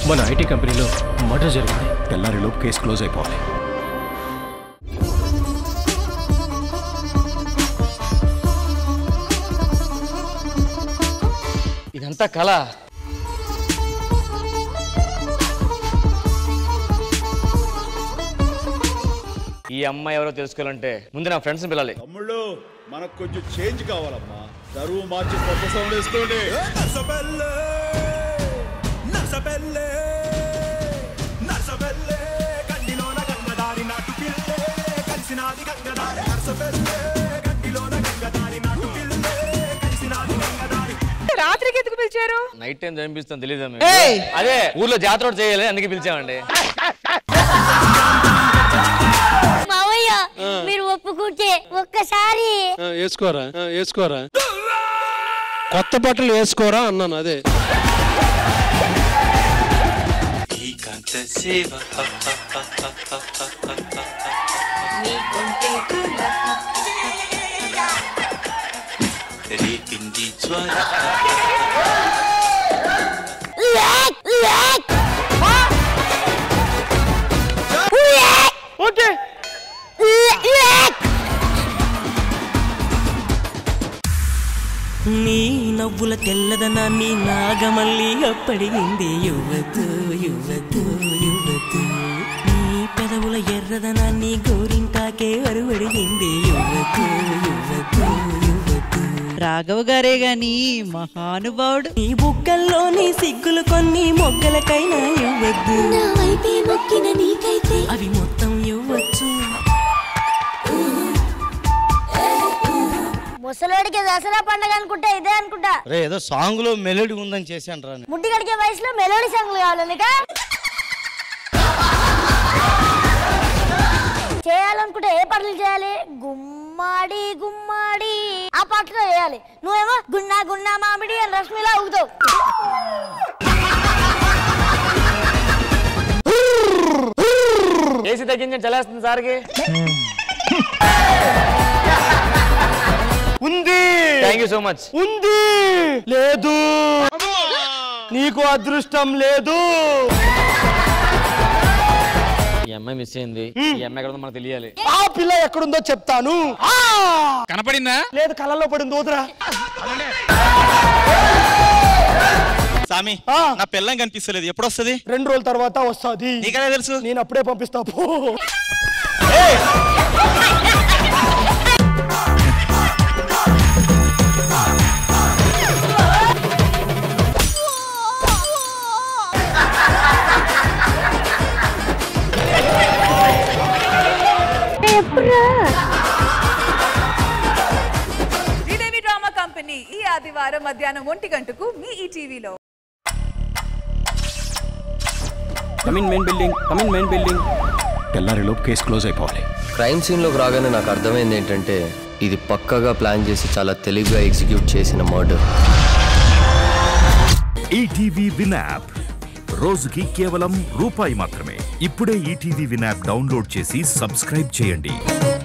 మన ఐటీ కంపెనీలో మర్డర్ జరిగింది తెల్లారిలోపు కేసు క్లోజ్ అయిపోవాలి ఇదంతా కళ ఈ అమ్మాయి ఎవరో తెలుసుకోవాలంటే ముందు నా ఫ్రెండ్స్ని పిలాలి తమ్ముళ్ళు మనకు కొంచెం చేంజ్ కావాలమ్మా దరువు మార్చి కొత్త సౌండ్ వేసుకోండి రాత్రికి ఎందుకు పిలిచారు నైట్ టైం చంపిస్తాను తెలియదు అదే ఊర్లో జాతర ఒకటి చేయాలి అందుకే పిలిచామండి మావయ్య మీరు ఒప్పుకుంటే ఒక్కసారి వేసుకోరా ఆ, వేసుకోరా కొత్త బట్టలు వేసుకోరా అన్నాను అదే ఓకే నీ నవ్వుల తెల్లదనాన్ని నాగమల్లి అప్పడిగింది యువతు యువతు యువతు నీ పెదవుల ఎర్రదనాన్ని గోరింటాకే అరువడిగింది యువతు యువతు యువతు రాఘవ గారే గాని మహానుభావుడు నీ బుగ్గల్లోని సిగ్గులు కొన్ని మొగ్గలకైనా ఇవ్వద్దు నా వైపే మొక్కిన నీకైతే అవి మొత్తం ఇవ్వచ్చు ముసలోడికి దసరా పండగ అనుకుంటా ఇదే అనుకుంటా రే ఏదో సాంగ్ లో మెలోడీ ఉందని చేశాను రా ముడ్డి కడిగే వయసులో మెలోడీ సాంగ్లు కావాలి నీకా చేయాలనుకుంటే ఏ పాటలు చేయాలి గుమ్మాడి గుమ్మాడి ఆ పాటలో చేయాలి నువ్వేమో గున్నా గున్నా మామిడి అని రశ్మిలా ఊగుతావు ఏసీ తగ్గించండి చలేస్తుంది సార్కి ఉంది థ్యాంక్ యూ సో మచ్ ఉంది లేదు నీకు అదృష్టం లేదు ఈ అమ్మాయి మిస్ అయింది ఈ అమ్మాయి ఎక్కడ ఉందో మనకు తెలియాలి ఆ పిల్ల ఎక్కడుందో చెప్తాను ఆ! కనపడిందా లేదు కళ్ళల్లో పడింది వదిరా సామి ఆ. నా పిల్లం కనిపిస్తలేదు ఎప్పుడు వస్తుంది రెండు రోజుల తర్వాత వస్తుంది నీకనే తెలుసు నేను అప్పుడే పంపిస్తా పో శ్రీదేవి డ్రామా కంపెనీ ఈ ఆదివారం మధ్యాహ్నం ఒంటి గంటకు మీ ఈ టీవీలో come in main building come in main building తెల్లారిలోపు కేసు క్లోజ్ అయిపోవాలి క్రైమ్ సీన్లోకి రాగానే నాకు అర్థమైంది ఏంటంటే ఇది పక్కగా ప్లాన్ చేసి చాలా తెలివిగా ఎగ్జిక్యూట్ చేసిన మర్డర్ ఈటీవీ విన్ యాప్ రోజుకి కేవలం రూపాయి మాత్రమే ఇప్పుడే ఈటీవీ విన్ యాప్ డౌన్లోడ్ చేసి సబ్స్క్రైబ్ చేయండి